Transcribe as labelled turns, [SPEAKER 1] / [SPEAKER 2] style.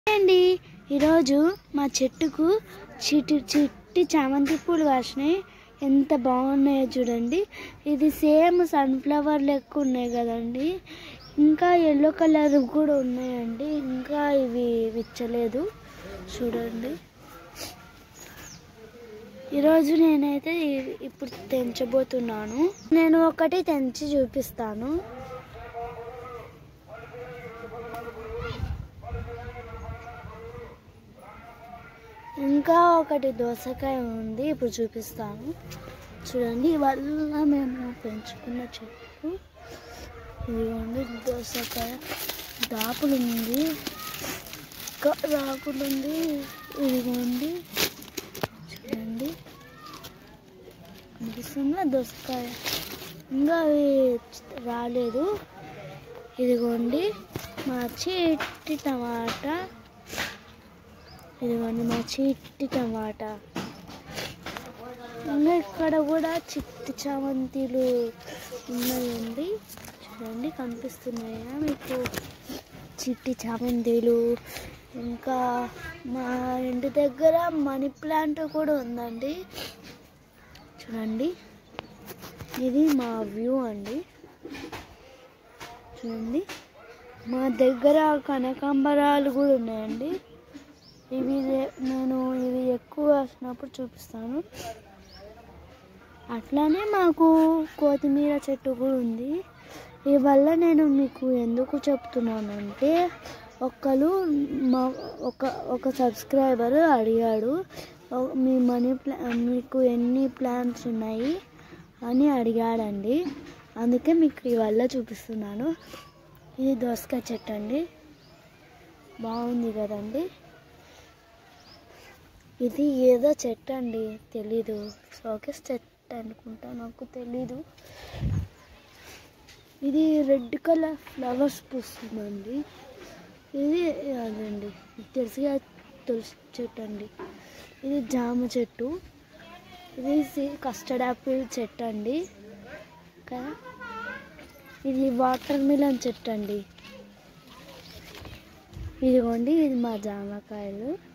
[SPEAKER 1] అండి ఈరోజు మా చెట్టుకు చిట్టి చిట్టి చామంతి పూలు కాసినాయి ఎంత బాగున్నాయో చూడండి ఇది సేమ్ సన్ఫ్లవర్ లెక్క ఉన్నాయి కదండి ఇంకా ఎల్లో కలర్ కూడా ఉన్నాయండి ఇంకా ఇవి విచ్చలేదు చూడండి ఈరోజు నేనైతే ఇ- ఇప్పుడు తెంచబోతున్నాను నేను ఒకటి తెంచి చూపిస్తాను ఇంకా ఒకటి దోసకాయ ఉంది ఇప్పుడు చూపిస్తాను చూడండి ఇవల్ల మేము పెంచుకున్న చెట్టు ఇదిగోండి దోసకాయ దాపులు ఉంది ఇంకా దాపులు ఉంది ఇదిగోండి చూడండి కనిపిస్తుందా దోసకాయ ఇంకా అవి రాలేదు ఇదిగోండి మా చిట్టి టమాటా ఇదిగోండి మా చిట్టి టమాటా ఇంకా ఇక్కడ కూడా చిట్టి చామంతిలు ఉన్నాయండి చూడండి కనిపిస్తున్నాయా మీకు చిట్టి చామంతిలు ఇంకా మా ఇంటి దగ్గర మనీ ప్లాంట్ కూడా ఉందండి చూడండి ఇది మా వ్యూ అండి చూడండి మా దగ్గర కనకాంబరాలు కూడా ఉన్నాయండి ఇవి రే- నేను ఇవి ఎక్కువ వేసినప్పుడు చూపిస్తాను అట్లానే మాకు కొత్తిమీర చెట్టు కూడా ఉంది ఈ వల్ల నేను మీకు ఎందుకు చెప్తున్నానంటే ఒక్కరు మా ఒక ఒక సబ్స్క్రైబర్ అడిగాడు "ఓ- మీ మనీ ప్లా మీకు ఎన్ని ప్లాన్స్ ఉన్నాయి అని అడిగాడండి అందుకే మీకు ఈ వల్ల చూపిస్తున్నాను ఇది దోసకాయ చెట్టు అండి బాగుంది కదండి ఇది ఏదో చెట్టు అండి తెలీదు షోకేస్ చెట్టు అనుకుంటా నాకు తెలీదు ఇది రెడ్ కలర్ ఫ్లవర్స్ పూస్తుందండి ఇది అదండి ఇది తెలుసుగా తులసి చెట్టు అండి ఇది జామ చెట్టు ఇది సి- కస్టర్డ్ యాపిల్ చెట్టు అండి కదా ఇది వాటర్ మిలన్ చెట్టు అండి ఇదిగోండి ఇది మా జామకాయలు